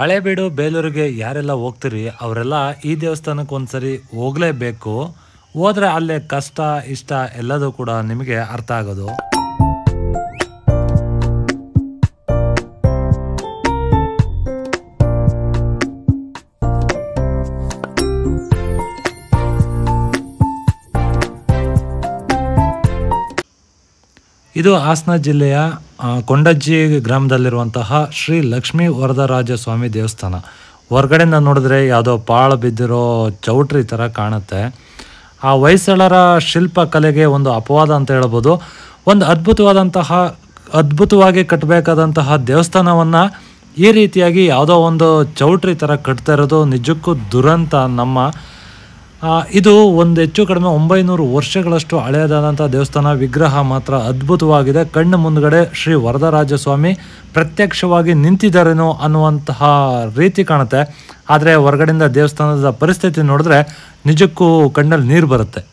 ಹಳೇಬೀಡು ಬೇಲೂರಿಗೆ ಯಾರೆಲ್ಲ ಹೋಗ್ತೀರಿ ಅವರೆಲ್ಲ ಈ ದೇವಸ್ಥಾನಕ್ಕೆ ಒಂದ್ಸರಿ ಹೋಗಲೇಬೇಕು ಹೋದ್ರೆ ಅಲ್ಲೇ ಕಷ್ಟ ಇಷ್ಟ ಎಲ್ಲದೂ ಕೂಡ ನಿಮಗೆ ಅರ್ಥ ಆಗೋದು ಇದು ಹಾಸನ ಜಿಲ್ಲೆಯ ಆ, ಕೊಂಡಜ್ಜಿ ಗ್ರಾಮದಲ್ಲಿರುವಂತಹ ಶ್ರೀ ಲಕ್ಷ್ಮೀ ವರದರಾಜ ಸ್ವಾಮಿ ದೇವಸ್ಥಾನ ಹೊರಗಡೆಯಿಂದ ನೋಡಿದ್ರೆ ಯಾವುದೋ ಪಾಳು ಬಿದ್ದಿರೋ ಚೌಟ್ರಿ ಥರ ಕಾಣುತ್ತೆ ಆ ಹೊಯ್ಸಳರ ಶಿಲ್ಪ ಕಲೆಗೆ ಒಂದು ಅಪವಾದ ಅಂತ ಹೇಳ್ಬೋದು ಒಂದು ಅದ್ಭುತವಾದಂತಹ ಅದ್ಭುತವಾಗಿ ಕಟ್ಟಬೇಕಾದಂತಹ ದೇವಸ್ಥಾನವನ್ನು ಈ ರೀತಿಯಾಗಿ ಯಾವುದೋ ಒಂದು ಚೌಟ್ರಿ ಥರ ಕಟ್ತಾ ಇರೋದು ನಿಜಕ್ಕೂ ದುರಂತ ನಮ್ಮ ಆ, ಇದು ಒಂದು ಹೆಚ್ಚು ಕಡಿಮೆ ಒಂಬೈನೂರು ವರ್ಷಗಳಷ್ಟು ಹಳೆಯದಾದಂಥ ದೇವಸ್ಥಾನ ವಿಗ್ರಹ ಮಾತ್ರ ಅದ್ಭುತವಾಗಿದೆ ಕಣ್ಣು ಮುಂದ್ಗಡೆ ಶ್ರೀ ವರದರಾಜ ಸ್ವಾಮಿ ಪ್ರತ್ಯಕ್ಷವಾಗಿ ನಿಂತಿದ್ದಾರೇನೋ ಅನ್ನುವಂತಹ ರೀತಿ ಕಾಣುತ್ತೆ ಆದರೆ ಹೊರಗಡೆಯಿಂದ ದೇವಸ್ಥಾನದ ಪರಿಸ್ಥಿತಿ ನೋಡಿದ್ರೆ ನಿಜಕ್ಕೂ ಕಣ್ಣಲ್ಲಿ ನೀರು ಬರುತ್ತೆ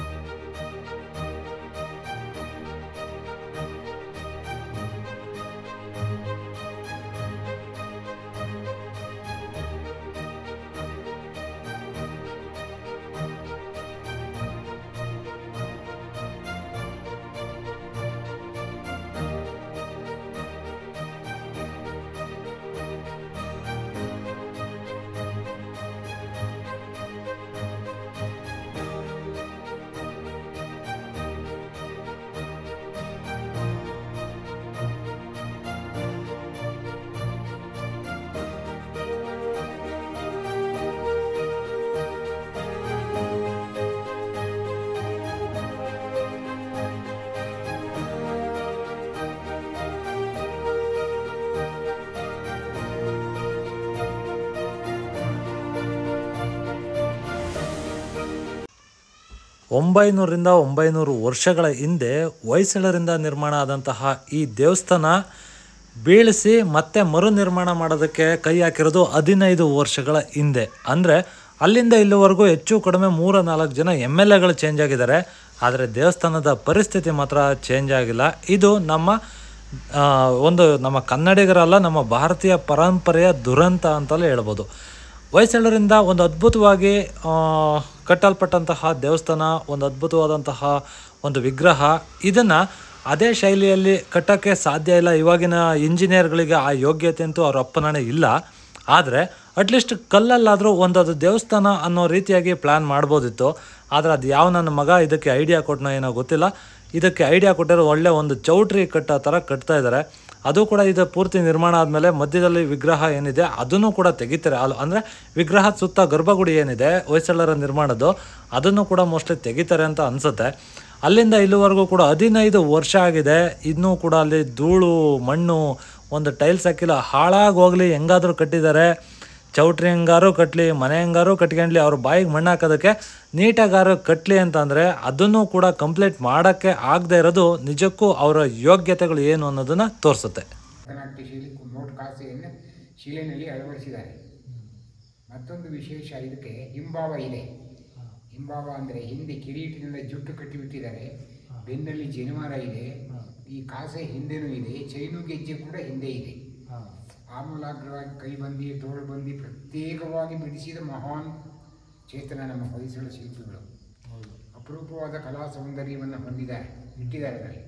ಒಂಬೈನೂರಿಂದ ಒಂಬೈನೂರು ವರ್ಷಗಳ ಹಿಂದೆ ಹೊಯ್ಸಳರಿಂದ ನಿರ್ಮಾಣ ಆದಂತಹ ಈ ದೇವಸ್ಥಾನ ಬೀಳಿಸಿ ಮತ್ತೆ ಮರು ನಿರ್ಮಾಣ ಮಾಡೋದಕ್ಕೆ ಕೈ ಹಾಕಿರೋದು ಹದಿನೈದು ವರ್ಷಗಳ ಹಿಂದೆ ಅಂದರೆ ಅಲ್ಲಿಂದ ಇಲ್ಲಿವರೆಗೂ ಹೆಚ್ಚು ಕಡಿಮೆ ಮೂರ ನಾಲ್ಕು ಜನ ಎಮ್ ಎಲ್ ಎಗಳು ಚೇಂಜ್ ಆಗಿದ್ದಾರೆ ಆದರೆ ದೇವಸ್ಥಾನದ ಪರಿಸ್ಥಿತಿ ಮಾತ್ರ ಚೇಂಜ್ ಆಗಿಲ್ಲ ಇದು ನಮ್ಮ ಆ, ಒಂದು ನಮ್ಮ ಕನ್ನಡಿಗರಲ್ಲ ನಮ್ಮ ಭಾರತೀಯ ಪರಂಪರೆಯ ದುರಂತ ಅಂತಲೇ ಹೇಳ್ಬೋದು ಹೊಯ್ಸಳರಿಂದ ಒಂದು ಅದ್ಭುತವಾಗಿ ಆ, ಕಟ್ಟಲ್ಪಟ್ಟಂತಹ ದೇವಸ್ಥಾನ ಒಂದು ಅದ್ಭುತವಾದಂತಹ ಒಂದು ವಿಗ್ರಹ ಇದನ್ನು ಅದೇ ಶೈಲಿಯಲ್ಲಿ ಕಟ್ಟೋಕ್ಕೆ ಸಾಧ್ಯ ಇಲ್ಲ ಇವಾಗಿನ ಇಂಜಿನಿಯರ್ಗಳಿಗೆ ಆ ಯೋಗ್ಯತೆ ಅಂತೂ ಅವ್ರ ಅಪ್ಪನಾಣೆ ಇಲ್ಲ ಆದರೆ ಅಟ್ಲೀಸ್ಟ್ ಕಲ್ಲಲ್ಲಾದರೂ ಒಂದು ಅದು ದೇವಸ್ಥಾನ ಅನ್ನೋ ರೀತಿಯಾಗಿ ಪ್ಲ್ಯಾನ್ ಮಾಡ್ಬೋದಿತ್ತು ಆದರೆ ಅದು ಯಾವ ನನ್ನ ಮಗ ಇದಕ್ಕೆ ಐಡಿಯಾ ಕೊಟ್ಟನೋ ಏನೋ ಗೊತ್ತಿಲ್ಲ ಇದಕ್ಕೆ ಐಡಿಯಾ ಕೊಟ್ಟಿರೋ ಒಳ್ಳೆ ಒಂದು ಚೌಟ್ರಿ ಕಟ್ಟೋ ಥರ ಕಟ್ತಾ ಇದ್ದಾರೆ ಅದು ಕೂಡ ಇದು ಪೂರ್ತಿ ನಿರ್ಮಾಣ ಆದಮೇಲೆ ಮಧ್ಯದಲ್ಲಿ ವಿಗ್ರಹ ಏನಿದೆ ಅದನ್ನು ಕೂಡ ತೆಗಿತಾರೆ ಅಲ್ಲಿ ಅಂದರೆ ವಿಗ್ರಹದ ಸುತ್ತ ಗರ್ಭಗುಡಿ ಏನಿದೆ ಹೊಯ್ಸಳರ ನಿರ್ಮಾಣದ್ದು ಅದನ್ನು ಕೂಡ ಮೋಸ್ಟ್ಲಿ ತೆಗಿತಾರೆ ಅಂತ ಅನಿಸುತ್ತೆ ಅಲ್ಲಿಂದ ಇಲ್ಲಿವರೆಗೂ ಕೂಡ ಹದಿನೈದು ವರ್ಷ ಆಗಿದೆ ಇನ್ನೂ ಕೂಡ ಅಲ್ಲಿ ಧೂಳು ಮಣ್ಣು ಒಂದು ಟೈಲ್ಸ್ ಹಾಕಿಲ್ಲ ಹಾಳಾಗಿ ಹೋಗಲಿ ಹೆಂಗಾದರೂ ಕಟ್ಟಿದ್ದಾರೆ ಚೌಟ್ರಿ ಹೆಂಗಾರು ಕಟ್ಟಲಿ ಮನೆ ಹೆಂಗಾರು ಕಟ್ಕೊಂಡ್ಲಿ ಅವ್ರ ಬಾಯಿಗೆ ಮಣ್ಣು ಹಾಕೋದಕ್ಕೆ ನೀಟಾಗಾರು ಕಟ್ಟಲಿ ಅಂತಂದರೆ ಅದನ್ನು ಕೂಡ ಕಂಪ್ಲೀಟ್ ಮಾಡೋಕ್ಕೆ ಆಗದೆ ಇರೋದು ನಿಜಕ್ಕೂ ಅವರ ಯೋಗ್ಯತೆಗಳು ಏನು ಅನ್ನೋದನ್ನು ತೋರಿಸುತ್ತೆ ಭರತನಾಟ್ಯ ಶೈಲಿ ನೋಟ್ ಕಾಸೆಯನ್ನು ಶಿಲೆಯಲ್ಲಿ ಅಳವಡಿಸಿದ್ದಾರೆ ಮತ್ತೊಂದು ವಿಶೇಷ ಇದಕ್ಕೆ ಹಿಂಭಾವ ಇದೆ ಹಿಂಭಾವ ಅಂದರೆ ಹಿಂದೆ ಕಿರೀಟಿನಿಂದ ಜುಟ್ಟು ಕಟ್ಟಿಬಿಟ್ಟಿದ್ದಾರೆ ಬೆನ್ನಲ್ಲಿ ಜನಿವಾರ ಇದೆ ಈ ಕಾಸೆ ಹಿಂದೆನೂ ಇದೆ ಚೈನು ಗೆಜ್ಜೆ ಕೂಡ ಹಿಂದೆ ಇದೆ ಆಮೂಲಾಗ್ರವಾಗಿ ಕೈಬಂದಿ ತೋಳ್ಬಂದಿ ಪ್ರತ್ಯೇಕವಾಗಿ ಬಿಡಿಸಿದ ಮಹಾನ್ ಚೇತನ ನಮ್ಮ ಹೊಯ್ಸಳ ಶಿಲ್ಪಿಗಳು ಅಪರೂಪವಾದ ಕಲಾ ಸೌಂದರ್ಯವನ್ನು ಹೊಂದಿದ್ದಾರೆ ಇಟ್ಟಿದ್ದಾರೆ ಅದರಲ್ಲಿ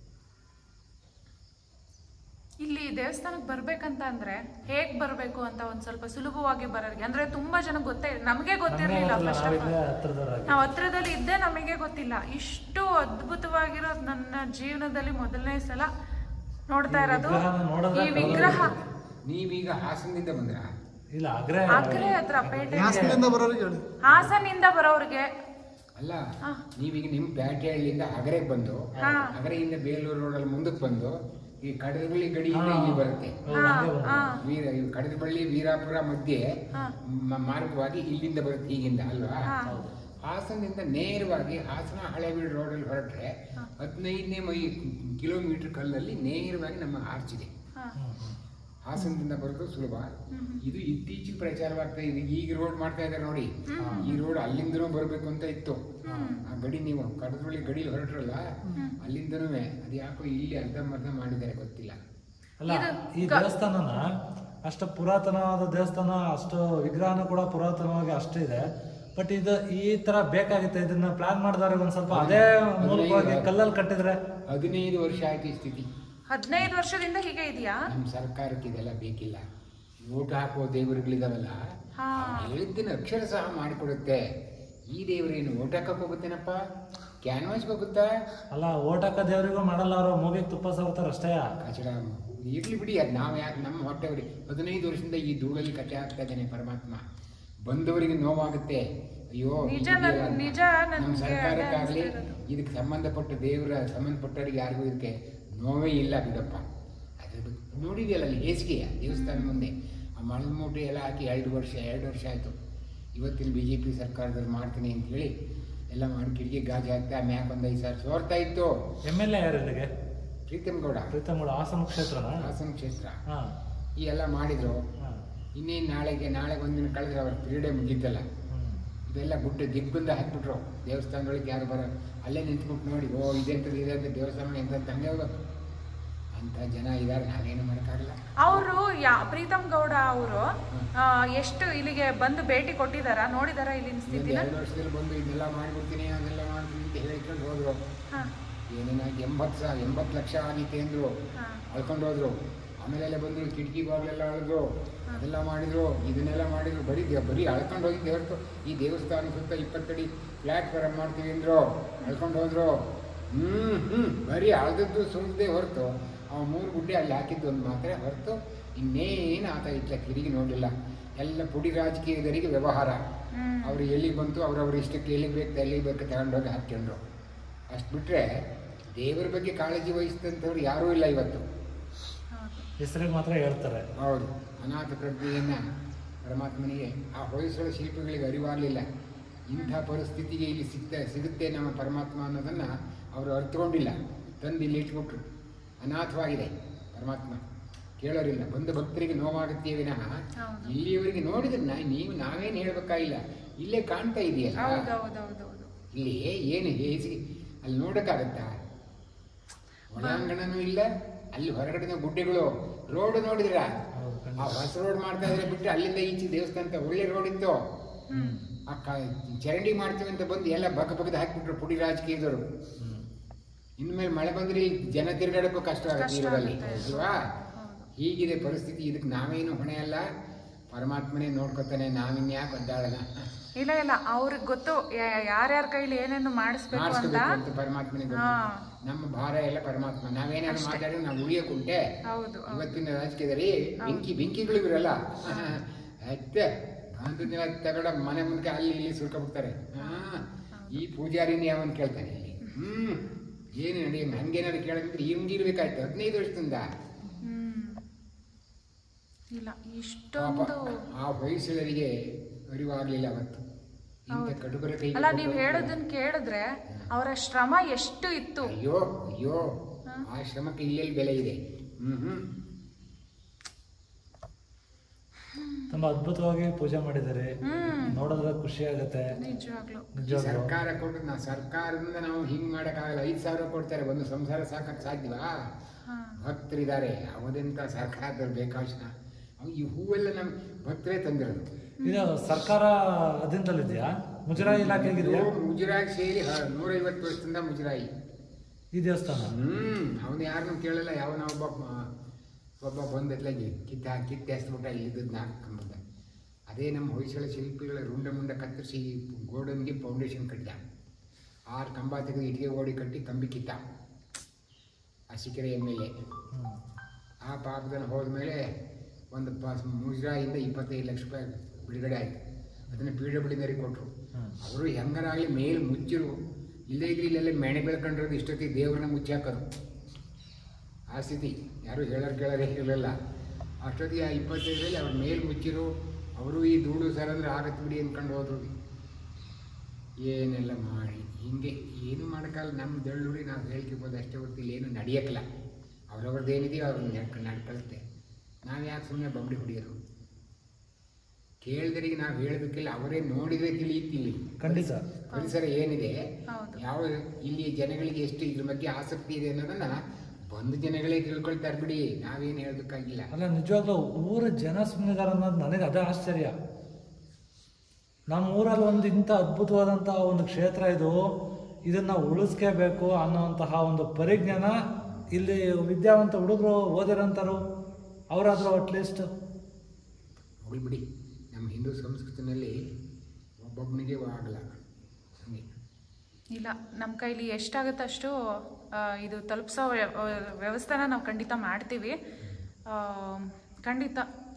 ಇಲ್ಲಿ ದೇವಸ್ಥಾನಕ್ಕೆ ಬರ್ಬೇಕಂತ ಅಂದ್ರೆ ಹೇಗ್ ಬರ್ಬೇಕು ಅಂತ ಒಂದ್ ಸ್ವಲ್ಪ ಸುಲಭವಾಗಿ ಬರೋರಿಗೆ ಅಂದ್ರೆ ತುಂಬಾ ಜನ ಗೊತ್ತೇ ನಮಗೆ ಗೊತ್ತಿರ್ಲಿಲ್ಲ ಫಸ್ಟ್ ಆಫ್ ಆಲ್ ನಾವು ಹತ್ರದಲ್ಲಿ ಇದ್ದೇ ನಮಗೆ ಗೊತ್ತಿಲ್ಲ ಇಷ್ಟು ಅದ್ಭುತವಾಗಿರೋದು ನನ್ನ ಜೀವನದಲ್ಲಿ ಮೊದಲನೇ ಸಲ ನೋಡ್ತಾ ಇರೋದು ಈ ವಿಗ್ರಹ ನೀವೀಗ ಹಾಸನದಿಂದ ಬಂದ್ರ ಇಲ್ಲ ಆಗ್ರೆ ಅಗ್ರೆ ಹತ್ರ ಪೇಟೆ ಹಾಸನದಿಂದ ಬರೋರಿಗೆ ಹೇಳಿ ಹಾಸನಿಂದ ಬರೋರ್ಗೆ ಅಲ್ಲ ನೀವೀಗ ನಿಮ್ಮ ಬ್ಯಾಟೆಹಳ್ಳಿಯಿಂದ ಅಗರೆಗೆ ಬಂದು ಅಗರೆಯಿಂದ ಬೇಲೂರು ರೋಡಲ್ಲಿ ಮುಂದಕ್ಕೆ ಬಂದು ಈ ಕಡದಬಳ್ಳಿ ಗಡಿಯಿಂದ ಇಲ್ಲಿ ಬರುತ್ತೆ ವೀರ ಈ ಕಡದಬಳ್ಳಿ ವೀರಾಪುರ ಮಧ್ಯೆ ಮ- ಮಾರ್ಗವಾಗಿ ಇಲ್ಲಿಂದ ಬರುತ್ತೆ ಹೀಗಿಂದ ಅಲ್ವಾ ಹಾಸನದಿಂದ ನೇರವಾಗಿ ಹಾಸನ ಹಳೆಬೀಡು ರೋಡಲ್ಲಿ ಹೊರಟ್ರೆ ಹದಿನೈದನೇ ಮೈ ಕಿಲೋಮೀಟರ್ ಕಲ್ಲಲ್ಲಿ ನೇರವಾಗಿ ನಮ್ಮ ಆರ್ಚ್ ಇದೆ ಹಾಸನದಿಂದ ಬರೋದು ಸುಲಭ ಇದು ಇತ್ತೀಚೆಗೆ ಪ್ರಚಾರವಾಗ್ತಾ ಇದೆ ಈಗ ರೋಡ್ ಮಾಡ್ತಾ ಇದ್ದಾರೆ ನೋಡಿ ಈ ರೋಡ್ ಅಲ್ಲಿಂದನೂ ಬರಬೇಕು ಅಂತ ಇತ್ತು ಆ ಗಡಿ ನೀವು ಕಡದ್ರೊಳ್ಳಿ ಗಡಿ ಹೊರಟ್ರಲ್ಲ ಅಲ್ಲಿಂದನೂ ಅದು ಯಾಕೋ ಇಲ್ಲಿ ಅರ್ಧಂಬರ್ಧ ಮಾಡಿದ್ದಾರೆ ಗೊತ್ತಿಲ್ಲ ಅಲ್ಲ ಈ ದೇವಸ್ಥಾನನ ಅಷ್ಟು ಪುರಾತನವಾದ ದೇವಸ್ಥಾನ ಅಷ್ಟು ವಿಗ್ರಹನೂ ಕೂಡ ಪುರಾತನವಾಗಿ ಅಷ್ಟಿದೆ ಬಟ್ ಇದು ಈ ತರ ಬೇಕಾಗಿತ್ತು ಇದನ್ನ ಪ್ಲಾನ್ ಮಾಡಿದವ್ರಿಗೆ ಒಂದ್ ಸ್ವಲ್ಪ ಅದೇ ಮೂಲಕವಾಗಿ ಕಲ್ಲಲ್ಲಿ ಕಟ್ಟಿದ್ರೆ ಹದಿನೈದು ವರ್ಷ ಆಯ್ತು ಈ ಸ್ಥಿತಿ ಹದಿನೈದು ವರ್ಷದಿಂದ ಹೀಗೆ ಇದೆಯಾ ನಮ್ಮ ಸರ್ಕಾರಕ್ಕೆ ಇದೆಲ್ಲ ಬೇಕಿಲ್ಲ ಓಟ್ ಹಾಕೋ ದೇವರುಗಳಿದಾವಲ್ಲ ಹಾ ಹೇಳಿದ್ದನ್ನ ಅಕ್ಷರ ಸಹ ಮಾಡಿಕೊಡುತ್ತೆ ಈ ದೇವರೇನು ಓಟ್ ಹಾಕಕ್ ಹೋಗುತ್ತೇನಪ್ಪ ಕ್ಯಾನ್ವಾಸ್ಗೆ ಹೋಗುತ್ತಾ ಅಲ್ಲ ಓಟಕ್ಕ ದೇವರಿಗೂ ಮಾಡಲ್ಲ ಅವರು ಮೂಗಿಗೆ ತುಪ್ಪ ಸವರ್ತಾರ ಅಷ್ಟೇ ಕಚಡ ಇರ್ಲಿ ಬಿಡಿ ಅದು ನಾವು ಯಾಕೆ ನಮ್ಮ ಹೊಟ್ಟೆವರಿ ಹದಿನೈದು ವರ್ಷದಿಂದ ಈ ಧೂಳಲ್ಲಿ ಕತೆ ಆಗ್ತಾ ಇದ್ದಾನೆ ಪರಮಾತ್ಮ ಬಂದವರಿಗೆ ನೋವಾಗುತ್ತೆ ಅಯ್ಯೋ ನಿಜ ಇದೆಯಲ್ಲ ನನ್- ಅಂತ. ನಿಜ ನಮ್ಮ ನನ್ಗೆ ಸರ್ಕಾರಕ್ಕಾಗಲಿ ಅದೇ ಅನ್ಸ್ತಾ ಇದಕ್ಕೆ ಸಂಬಂಧಪಟ್ಟ ದೇವರ ಸಂಬಂಧಪಟ್ಟವರಿಗೆ ಯಾರಿಗೂ ಇದಕ್ಕೆ ನೋವೇ ಇಲ್ಲ ಬಿಡಪ್ಪ ಅದ್ರ ಬಗ್ಗೆ ನೋಡಿದೆಯಲ್ಲ ಅಲ್ಲಿ ಹೇಸಿಗೆಯ ದೇವಸ್ಥಾನ ಮುಂದೆ ಆ ಮಣದ ಮೂಟೆ ಎಲ್ಲ ಹಾಕಿ ಎರಡು ವರ್ಷ ಎರಡು ವರ್ಷ ಆಯಿತು ಇವತ್ತಿನ ಬಿ ಜೆ ಪಿ ಸರ್ಕಾರದಲ್ಲಿ ಮಾಡ್ತೀನಿ ಅಂತ ಹೇಳಿ ಎಲ್ಲ ಮಾಡಿ ಕಿಟಕಿ ಗಾಜು ಹಾಕ್ತಾ ಮ್ಯಾಕ್ ಒಂದು ಐದು ಸಾವಿರ ಸೋರ್ತಾ ಇತ್ತು ಎಮ್ ಎಲ್ ಎ ಯಾರು ಇಲ್ಲಿಗೆ ಪ್ರೀತಮ್ ಗೌಡ ಪ್ರೀತಮ್ ಕೂಡ ಹಾಸನ ಕ್ಷೇತ್ರನ ಹಾಸನ ಕ್ಷೇತ್ರ ಹಾ ಈ ಎಲ್ಲ ಮಾಡಿದ್ರು ಹಾ ಇನ್ನೇನು ನಾಳೆಗೆ ನಾಳೆ ಒಂದಿನ ಕಳೆದ್ರೆ ಅವ್ರ ಪೀರಿಯಡೇ ಮುಗಿದ್ದಲ್ಲ ಹ್ಮ್ ಇದೆಲ್ಲ ಗುಡ್ಡ ದಿಗ್ಬಂದ ಹಾಕ್ಬಿಟ್ರು ದೇವಸ್ಥಾನಗಳಿಗೆ ಯಾರು ಬರೋ ಅಲ್ಲೇ ನಿಂತ್ಬಿಟ್ಟು ನೋಡಿ ಓ ಇದೆಂತದ್ದು ಇದೆ ಅಂತ ದೇವಸ್ಥಾನ ಎಂತ ಹಂಗೆ ಹೋಗ್ಬೇಕು ಅಂಥ ಜನ ಇದ್ದಾರೆ ನಾವೇನು ಮಾಡೋಕ್ಕಾಗಲ್ಲ ಅವರು ಯಾ ಪ್ರೀತಮ್ ಗೌಡ ಅವರು ಎಷ್ಟು ಇಲ್ಲಿಗೆ ಬಂದು ಭೇಟಿ ಕೊಟ್ಟಿದಾರಾ ನೋಡಿದಾರಾ ಇಲ್ಲಿನ ಇನ್ನೊಂದು ಸ್ಥಿತಿನ ಎರಡು ವರ್ಷದಲ್ಲಿ ಬಂದು ಇದೆಲ್ಲ ಮಾಡ್ಬಿಡ್ತೀನಿ ಅದೆಲ್ಲ ಮಾಡ್ತೀನಿ ಅಂತ ಹೇಳ್ಕೊಂಡು ಹೋದ್ರು ಹಾ ಏನೇನಾಗಿ ಎಂಬತ್ತು ಸಾವಿರ ಎಂಬತ್ತು ಲಕ್ಷ ಆಗಿತ್ತೆ ಅಂದರು ಹಾ ಅಳ್ಕೊಂಡು ಹೋದ್ರು ಆಮೇಲೆಲ್ಲ ಬಂದರು ಕಿಟಕಿ ಬಾಗಿಲೆಲ್ಲ ಅಳಿದ್ರು ಅದೆಲ್ಲ ಮಾಡಿದ್ರು ಇದನ್ನೆಲ್ಲ ಮಾಡಿದ್ರು ಬರೀ ದೇ- ಬರೀ ಅಳ್ಕೊಂಡು ಹೋಗಿದ್ದೆ ಹೊರತು ಈ ದೇವಸ್ಥಾನ ಸುತ್ತ ಇಪ್ಪತ್ತಡಿ ಪ್ಲಾಟ್ಫಾರಮ್ ಮಾಡ್ತೀವಿ ಅಂದರು ಅಳ್ಕೊಂಡು ಹೋದ್ರು ಹ್ಞೂ ಹ್ಞೂ ಬರೀ ಅಳ್ದದ್ದು ಸುರಿದೇ ಹೊರತು ಅವ ಮೂರು ಗುಡ್ಡೆ ಅಲ್ಲಿ ಹಾಕಿದ್ದು ಒಂದು ಮಾತ್ರ ಹೊರತು ಇನ್ನೇನು ಆತ ಇಟ್ಲ ತಿರುಗಿ ನೋಡಲಿಲ್ಲ ಎಲ್ಲ ಪುಡಿ ರಾಜಕೀಯದವರಿಗೆ ವ್ಯವಹಾರ ಹ್ಮ್ ಅವರು ಎಲ್ಲಿಗೆ ಬಂತು ಅವ್ರವ್ರ ಇಷ್ಟಕ್ಕೆ ಎಲ್ಲಿಗೆ ಬೇಕು ಎಲ್ಲಿಗೆ ಬೇಕು ತಗೊಂಡೋಗಿ ಹಾಕ್ಕೊಂಡ್ರು ಅಷ್ಟು ಬಿಟ್ಟರೆ ದೇವರ ಬಗ್ಗೆ ಕಾಳಜಿ ವಹಿಸಿದಂಥವ್ರು ಯಾರೂ ಇಲ್ಲ ಇವತ್ತು ಹೌದು ಹೆಸರಿಗೆ ಮಾತ್ರ ಹೇಳ್ತಾರೆ ಹೌದು ಅನಾಥ ಪ್ರಜ್ಞೆಯನ್ನು ಪರಮಾತ್ಮನಿಗೆ ಆ ಹೊಯ್ಸಳ ಶಿಲ್ಪಿಗಳಿಗೆ ಅರಿವಾಗಲಿಲ್ಲ ಇಂಥ ಪರಿಸ್ಥಿತಿಗೆ ಇಲ್ಲಿ ಸಿಗ್ತಾ ಸಿಗುತ್ತೆ ನಮ್ಮ ಪರಮಾತ್ಮ ಅನ್ನೋದನ್ನು ಅವರು ಅರ್ಥಕೊಂಡಿಲ್ಲ ತಂದು ಇಲ್ಲಿ ಇಟ್ಬಿಟ್ರು ಅನಾಥವಾಗಿದೆ ಪರಮಾತ್ಮ ಕೇಳೋರಿಲ್ಲ ಬಂದ ಭಕ್ತರಿಗೆ ನೋವಾಗುತ್ತೆ ವಿನಃ ಹೌದು. ಇಲ್ಲಿಯವರೆಗೆ ನೋಡಿದ್ರೆ ನಾ- ನೀವು ನಾವೇನು ಹೇಳ್ಬೇಕಾಗಿಲ್ಲ ಇಲ್ಲೇ ಕಾಣ್ತಾ ಇದೆಯಲ್ಲ ಹೌದು ಹೌದು ಹೌದು ಹೌದು ಇಲ್ಲಿ ಏನು ಹೇಸಿ ಅಲ್ಲಿ ನೋಡಕ್ಕಾಗತ್ತಾ ಒಳಾಂಗಣನೂ ಇಲ್ಲ ಅಲ್ಲಿ ಹೊರಗಡೆನ ಗುಡ್ಡೆಗಳು ರೋಡ್ ನೋಡಿದ್ರ ಹೌದು ಆ ಹೊಸ ರೋಡ್ ಮಾಡ್ತಾ ಇದ್ರೆ ಬಿಟ್ಟು ಅಲ್ಲಿಂದ ಈಚೆ ದೇವಸ್ಥಾನ ಒಳ್ಳೆ ರೋಡ್ ಇತ್ತು ಹ್ಮ್ ಆ ಕ ಚರಂಡಿ ಮಾಡ್ತೀವಿ ಅಂತ ಬಂದು ಎಲ್ಲ ಬಗ್ಗ ಬಗ್ಗದ ಹಾಕ್ಬಿಟ್ರು ಪುಡಿ ರಾಜಕೀಯದವರು ಹ್ಮ್ ಇನ್ಮೇಲೆ ಮಳೆ ಬಂದ್ರೆ ಇಲ್ಲಿ ಜನ ತಿರುಗಾಡಕ್ಕೂ ಕಷ್ಟ ಆಗುತ್ತೆ ಕಷ್ಟ ಇರೋದಲ್ಲಿ ಆಗುತ್ತೆ. ಅಲ್ವಾ ಹೌದು ಹೀಗಿದೆ ಪರಿಸ್ಥಿತಿ ಇದಕ್ಕೆ ನಾವೇನು ಹೊಣೆ ಅಲ್ಲ ಪರಮಾತ್ಮನೇ ನೋಡ್ಕೊತಾನೆ ನಾವಿನ್ಯಾಕೆ ಒದ್ದಾಡೋಣ ಇಲ್ಲ ಇಲ್ಲ ಅವ್ರಿಗೆ ಗೊತ್ತು ಯಾರ್ಯಾರ ಕೈಲಿ ಏನೇನು ಮಾಡಿಸ್ಬೇಕು ಅಂತ ಮಾಡಿಸ್ಕೋಬೇಕು ಅಂತ ಪರಮಾತ್ಮನಿಗೆ ಗೊತ್ತು. ಹಾ ನಮ್ಮ ಭಾರ ಎಲ್ಲ ಪರಮಾತ್ಮ ನಾವೇನಾದ್ರು ಮಾತಾಡಿದ್ರೆ ನಾವು ಉಳಿಯೋಕುಂಟೆ ಹೌದು ಹೌದು ಇವತ್ತಿನ ರಾಜಕೀಯದಲ್ಲಿ ಬೆಂಕಿ ಬೆಂಕಿಗಳು ಇರಲ್ಲ ಅತ್ತೆ ಒಂದು ದಿನ ತಗಡ ಮನೆ ಮುಂದೆ ಅಲ್ಲಿ ಇಲ್ಲಿ ಸುರ್ಕೊಬಿಡ್ತಾರೆ ಹಾ ಈ ಪೂಜಾರಿನ ಯಾವನ್ ಕೇಳ್ತಾನೆ ಇಲ್ಲಿ ಹ್ಮ್ ಏನು ನಡಿ ಹಂಗೇನಾದ್ರು ಕೇಳಿದ್ರೆ ಹಿಂಗಿರ್ಬೇಕಾಯ್ತು ಹದಿನೈದು ವರ್ಷದಿಂದ ಹ್ಮ್ ಇಲ್ಲ ಪಾಪ ಇಷ್ಟೊಂದು ಆ ಹೊಯ್ಸಳರಿಗೆ ಅರಿವಾಗ್ಲಿಲ್ಲ ಅವತ್ತು ಇಂಥ ಕಡುಬರ ಕೈ ಅಲ್ಲ ನೀವ್ ಹೇಳೋದನ್ನ ಕೇಳಿದ್ರೆ ಅವರ ಶ್ರಮ ಎಷ್ಟು ಇತ್ತು ಅಯ್ಯೋ ಅಯ್ಯೋ ಆ ಶ್ರಮಕ್ಕೆ ಇಲ್ಲೆಲ್ಲಿ ಬೆಲೆ ಇದೆ ಹ್ಮ್ ಹ್ಮ್ ತುಂಬಾ ಅದ್ಭುತವಾಗಿ ಪೂಜೆ ಮಾಡಿದ್ದಾರೆ ಹ್ಮ್ ನೋಡಿದ್ರೆ ಖುಷಿ ಆಗುತ್ತೆ ನಿಜವಾಗ್ಲು ಈ ನಿಜವಾಗ್ಲೂ ಸರ್ಕಾರ ಕೊಟ್ಟು ನಾ ಸರ್ಕಾರದಿಂದ ನಾವು ಹಿಂಗ್ ಮಾಡಕ್ಕಾಗಲ್ಲ ಐದು ಸಾವಿರ ಕೊಡ್ತಾರೆ ಒಂದು ಸಂಸಾರ ಸಾಕಕ್ಕೆ ಸಾಧ್ಯವಾ ಹಾ ಭಕ್ತರಿದ್ದಾರೆ ಅವದೆಂತ ಸರ್ಕಾರದವ್ರು ಬೇಕಾಶನ ಅವ್ ಈ ಹೂವೆಲ್ಲ ನಮ್ಮ ಭಕ್ತರೇ ತಂದಿರೋದು ಇದು ಸರ್ಕಾರ ಅಧೀನದಲ್ಲಿದೆಯಾ ಮುಜರಾಯಿ ಇಲಾಖೆಗಿದೆಯಾ ಇದು ಮುಜರಾಯಿ ಸೇರಿ ಹ- ನೂರೈವತ್ತು ವರ್ಷದಿಂದ ಮುಜರಾಯಿ ಈ ದೇವಸ್ಥಾನ ಹ್ಮ್ ಅವನು ಯಾರನ್ನೂ ಕೇಳಲ್ಲ ಯಾವನ ಒಬ್ಬ ಮ- ಒಬ್ಬ ಬಂದತ್ಲಾಗಿ ಕಿತ್ತ ಕಿತ್ತೆ ಹಸ್ಬಿಟ್ಟ ಇಲ್ಲಿದ್ದದ್ದು ನಾಲ್ಕು ಕಂಬದ ಅದೇ ನಮ್ಮ ಹೊಯ್ಸಳ ಶಿಲ್ಪಿಗಳ ರುಂಡ ಮುಂಡ ಕತ್ತರಿಸಿ ಗೋಡನ್ಗೆ ಫೌಂಡೇಶನ್ ಕಟ್ಟಿದ ಆರು ಕಂಬ ತೆಗೆದು ಇಟ್ಟಿಗೆ ಓಡಿ ಕಟ್ಟಿ ಕಂಬಿ ಕಿತ್ತ ಆ ಸಿಕ್ಕರೆ ಎಮ್ ಎಲ್ ಎ ಹ್ಮ್. ಆ ಪಾಪದನ್ನು ಹೋದ್ಮೇಲೆ ಒಂದು ಪಾಸ್ ಮುಜರಾಯಿಂದ ಇಪ್ಪತ್ತೈದು ಲಕ್ಷ ರೂಪಾಯಿ ಬಿಡುಗಡೆ ಆಯಿತು ಅದನ್ನು ಪಿ ಡಬ್ಲ್ಯೂ ಡಿನರಿಗೆ ಕೊಟ್ಟರು ಹ್ಮ್. ಅವರು ಹೆಂಗರಾಗಲಿ ಮೇಲೆ ಮುಚ್ಚಿರು ಇಲ್ಲೇ ಇದ್ರೆ ಇಲ್ಲೆಲ್ಲ ಮೆಣೆ ಬೆಳ್ಕೊಂಡಿರೋದು ಇಷ್ಟೊತ್ತಿಗೆ ದೇವ್ರನ್ನ ಮುಚ್ಚಿ ಹಾಕೋದು ಆ ಸ್ಥಿತಿ ಯಾರು ಹೇಳೋರು ಕೇಳೋರೇ ಇರಲಿಲ್ಲ ಅಷ್ಟೊತ್ತಿಗೆ ಆ ಇಪ್ಪತ್ತೈದರಲ್ಲಿ ಅವ್ರ ಮೇಲೆ ಮುಚ್ಚಿರು ಅವರು ಈ ಧೂಳು ಸರ್ ಅಂದ್ರೆ ಆಗತ್ತೆ ಬಿಡಿ ಅಂದ್ಕೊಂಡು ಹೋದ್ರು ಏನೆಲ್ಲ ಮಾಡಿ ಹಿಂಗೆ ಏನು ಮಾಡೋಕ್ಕಲ್ಲ ನಮ್ಮ ದಳ್ಳುಡಿ ನಾವು ಹೇಳ್ತಿರ್ಬೋದು ಅಷ್ಟೇ ಹೊರತು ಏನು ನಡೆಯೋಕ್ಕಲ್ಲ ಅವ್ರವ್ರದ್ದು ಏನಿದೆಯೋ ಅವ್ರನ್ನ ನಡ್ಕ ನಡ್ಕೊಳುತ್ತೆ ನಾವು ಯಾಕೆ ಸುಮ್ಮನೆ ಬಬ್ಡಿ ಹೊಡಿಯೋರು ಕೇಳಿದರಿಗೆ ನಾವು ಹೇಳಬೇಕಿಲ್ಲ ಅವರೇ ನೋಡಿದ್ರೆ ತಿಳಿಯುತ್ತೆ ಇಲ್ಲಿ ಖಂಡಿತ ಪರಿಸರ ಏನಿದೆ ಹೌದು ಯಾವ ಇಲ್ಲಿ ಜನಗಳಿಗೆ ಎಷ್ಟು ಇದ್ರ ಬಗ್ಗೆ ಆಸಕ್ತಿ ಇದೆ ಅನ್ನೋದನ್ನ ಬಂದು ಜನಗಳೇ ತಿಳ್ಕೊಳ್ತಾರೆ ಬಿಡಿ ನಾವೇನು ಹೇಳ್ಬೇಕಾಗಿಲ್ಲ ಅಲ್ಲ ನಿಜವಾಗ್ಲೂ ಊರ ಜನ ಸುಮ್ಮನಿದಾರ ಅನ್ನೋದು ನನಗೆ ಅದೇ ಆಶ್ಚರ್ಯ ನಮ್ಮ ಊರಲ್ಲಿ ಒಂದು ಇಂಥ ಅದ್ಭುತವಾದಂತಹ ಒಂದು ಕ್ಷೇತ್ರ ಇದು ಇದನ್ನ ಉಳಿಸ್ಕೋಬೇಕು ಅನ್ನೋಂತಹ ಒಂದು ಪರಿಜ್ಞಾನ ಇಲ್ಲಿ ವಿದ್ಯಾವಂತ ಹುಡುಗರು ಓದಿರೋಂಥವ್ರು ಅವರಾದರೂ ಅಟ್ಲೀಸ್ಟ್ ಹೋಗ್ಲಿ ಬಿಡಿ ನಮ್ಮ ಹಿಂದೂ ಸಂಸ್ಕೃತಿನಲ್ಲಿ ಒಬ್ಬೊಬ್ಬನಿಗೆ ಆಗಲ್ಲ ಹಂಗೆ ಇಲ್ಲ ನಮ್ಮ ಕೈಲಿ ಎಷ್ಟಾಗುತ್ತೆ ಅಷ್ಟು ಆ, ಇದು ತಲುಪಿಸೋ ವ್ಯ- ವ್ಯವಸ್ಥೆನ ನಾವು ಖಂಡಿತ ಮಾಡ್ತೀವಿ ಆ, ಖಂಡಿತ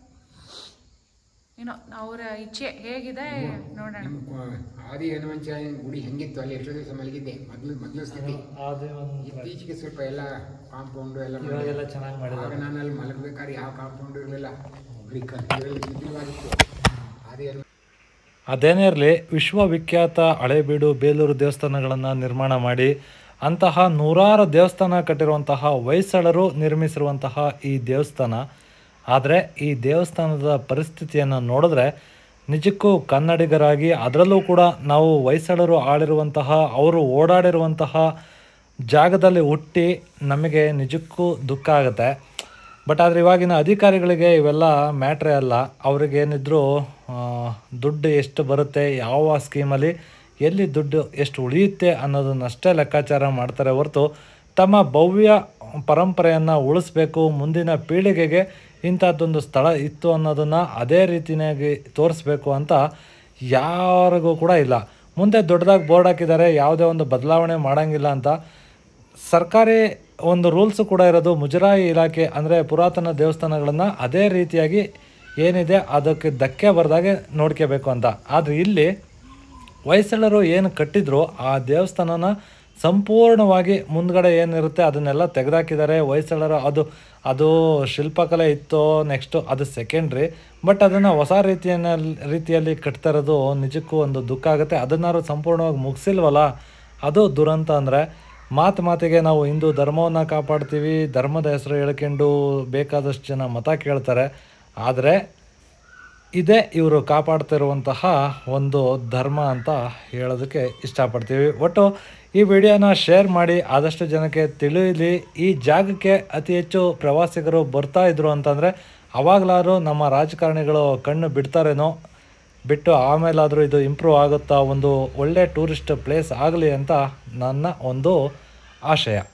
ಏನೋ ಅವರ ಇಚ್ಛೆ ಹೇಗಿದೆ ನೋಡೋಣ ನಮ್ಮ ಕೊ- ಆದಿ ಹನುಮಂತ ಗುಡಿ ಹೆಂಗಿತ್ತು ಅಲ್ಲಿ ಎಷ್ಟೋ ದಿವಸ ಮಲಗಿದ್ದೆ ಮೊದಲು ಮೊದಲು ಸ್ಥಿತಿ ಅದೇ ಒಂದು ಇತ್ತೀಚೆಗೆ ಸ್ವಲ್ಪ ಎಲ್ಲ ಕಾಂಪೌಂಡು ಎಲ್ಲ ಮಾಡಿ ಇವಾಗೆಲ್ಲ ಚೆನ್ನಾಗಿ ಮಾಡಿದ್ದಾರೆ ಆಗ ನಾನು ಅಲ್ಲಿ ಮಲಗಬೇಕಾದ್ರೆ ಯಾವ ಕಾಂಪೌಂಡು ಇರಲಿಲ್ಲ ಬರೀ ಕಲ್ಲಿನಲ್ಲಿ ಶಿಥಿಲವಾಗಿತ್ತು ಆದಿ ಹನುಮ ಅದೇನೇ ಇರಲಿ ವಿಶ್ವವಿಖ್ಯಾತ ಹಳೇಬೀಡು ಬೇಲೂರು ದೇವಸ್ಥಾನಗಳನ್ನು ನಿರ್ಮಾಣ ಮಾಡಿ ಅಂತಹ ನೂರಾರು ದೇವಸ್ಥಾನ ಕಟ್ಟಿರುವಂತಹ ಹೊಯ್ಸಳರು ನಿರ್ಮಿಸಿರುವಂತಹ ಈ ದೇವಸ್ಥಾನ ಆದರೆ ಈ ದೇವಸ್ಥಾನದ ಪರಿಸ್ಥಿತಿಯನ್ನು ನೋಡಿದ್ರೆ ನಿಜಕ್ಕೂ ಕನ್ನಡಿಗರಾಗಿ ಅದರಲ್ಲೂ ಕೂಡ ನಾವು ಹೊಯ್ಸಳರು ಆಳಿರುವಂತಹ ಅವರು ಓಡಾಡಿರುವಂತಹ ಜಾಗದಲ್ಲಿ ಹುಟ್ಟಿ ನಮಗೆ ನಿಜಕ್ಕೂ ದುಃಖ ಆಗುತ್ತೆ ಬಟ್ ಆದರೆ ಇವಾಗಿನ ಅಧಿಕಾರಿಗಳಿಗೆ ಇವೆಲ್ಲ ಮ್ಯಾಟ್ರೇ ಅಲ್ಲ ಅವ್ರಿಗೇನಿದ್ರು ಆ, ದುಡ್ಡು ಎಷ್ಟು ಬರುತ್ತೆ ಯಾವ ಸ್ಕೀಮಲ್ಲಿ ಎಲ್ಲಿ ದುಡ್ಡು ಎಷ್ಟು ಉಳಿಯುತ್ತೆ ಅನ್ನೋದನ್ನಷ್ಟೇ ಲೆಕ್ಕಾಚಾರ ಮಾಡ್ತಾರೆ ಹೊರತು ತಮ್ಮ ಭವ್ಯ ಪರಂಪರೆಯನ್ನು ಉಳಿಸ್ಬೇಕು ಮುಂದಿನ ಪೀಳಿಗೆಗೆ ಇಂಥದ್ದೊಂದು ಸ್ಥಳ ಇತ್ತು ಅನ್ನೋದನ್ನು ಅದೇ ರೀತಿಯಾಗಿ ತೋರಿಸ್ಬೇಕು ಅಂತ ಯಾರಿಗೂ ಕೂಡ ಇಲ್ಲ ಮುಂದೆ ದೊಡ್ಡದಾಗಿ ಬೋರ್ಡ್ ಹಾಕಿದ್ದಾರೆ ಯಾವುದೇ ಒಂದು ಬದಲಾವಣೆ ಮಾಡೋಂಗಿಲ್ಲ ಅಂತ ಸರ್ಕಾರಿ ಒಂದು ರೂಲ್ಸು ಕೂಡ ಇರೋದು ಮುಜರಾಯಿ ಇಲಾಖೆ ಅಂದರೆ ಪುರಾತನ ದೇವಸ್ಥಾನಗಳನ್ನು ಅದೇ ರೀತಿಯಾಗಿ ಏನಿದೆ ಅದಕ್ಕೆ ಧಕ್ಕೆ ಬರ್ದಾಗೆ ನೋಡ್ಕೋಬೇಕು ಅಂತ ಆದರೆ ಇಲ್ಲಿ ಹೊಯ್ಸಳರು ಏನು ಕಟ್ಟಿದ್ರು ಆ ದೇವಸ್ಥಾನನ ಸಂಪೂರ್ಣವಾಗಿ ಮುಂದ್ಗಡೆ ಏನಿರುತ್ತೆ ಅದನ್ನೆಲ್ಲ ತೆಗೆದಾಕಿದ್ದಾರೆ ಹೊಯ್ಸಳರು ಅದು ಅದು ಶಿಲ್ಪಕಲೆ ಇತ್ತು ನೆಕ್ಸ್ಟು ಅದು ಸೆಕೆಂಡ್ರಿ ಬಟ್ ಅದನ್ನು ಹೊಸ ರೀತಿಯನ್ನ ರೀತಿಯಲ್ಲಿ ಕಟ್ತಾ ಇರೋದು ನಿಜಕ್ಕೂ ಒಂದು ದುಃಖ ಆಗುತ್ತೆ ಅದನ್ನಾರು ಸಂಪೂರ್ಣವಾಗಿ ಮುಗಿಸಿಲ್ವಲ್ಲ ಅದು ದುರಂತ ಅಂದರೆ ಮಾತು ಮಾತಿಗೆ ನಾವು ಹಿಂದೂ ಧರ್ಮವನ್ನು ಕಾಪಾಡ್ತೀವಿ ಧರ್ಮದ ಹೆಸರು ಹೇಳ್ಕೊಂಡು ಬೇಕಾದಷ್ಟು ಜನ ಮತ ಕೇಳ್ತಾರೆ ಆದರೆ ಇದೇ ಇವರು ಕಾಪಾಡ್ತಿರುವಂತಹ ಒಂದು ಧರ್ಮ ಅಂತ ಹೇಳೋದಕ್ಕೆ ಇಷ್ಟಪಡ್ತೀವಿ ಒಟ್ಟು ಈ ವಿಡಿಯೋನ ಶೇರ್ ಮಾಡಿ ಆದಷ್ಟು ಜನಕ್ಕೆ ತಿಳಿಯಲಿ ಈ ಜಾಗಕ್ಕೆ ಅತಿ ಹೆಚ್ಚು ಪ್ರವಾಸಿಗರು ಬರ್ತಾ ಇದ್ರು ಅಂತಂದರೆ ಅವಾಗಲಾದ್ರೂ ನಮ್ಮ ರಾಜಕಾರಣಿಗಳು ಕಣ್ಣು ಬಿಡ್ತಾರೇನೋ ಬಿಟ್ಟು ಆಮೇಲಾದರೂ ಇದು ಇಂಪ್ರೂವ್ ಆಗುತ್ತಾ ಒಂದು ಒಳ್ಳೆ ಟೂರಿಸ್ಟ್ ಪ್ಲೇಸ್ ಆಗಲಿ ಅಂತ ನನ್ನ ಒಂದು ಆಶಯ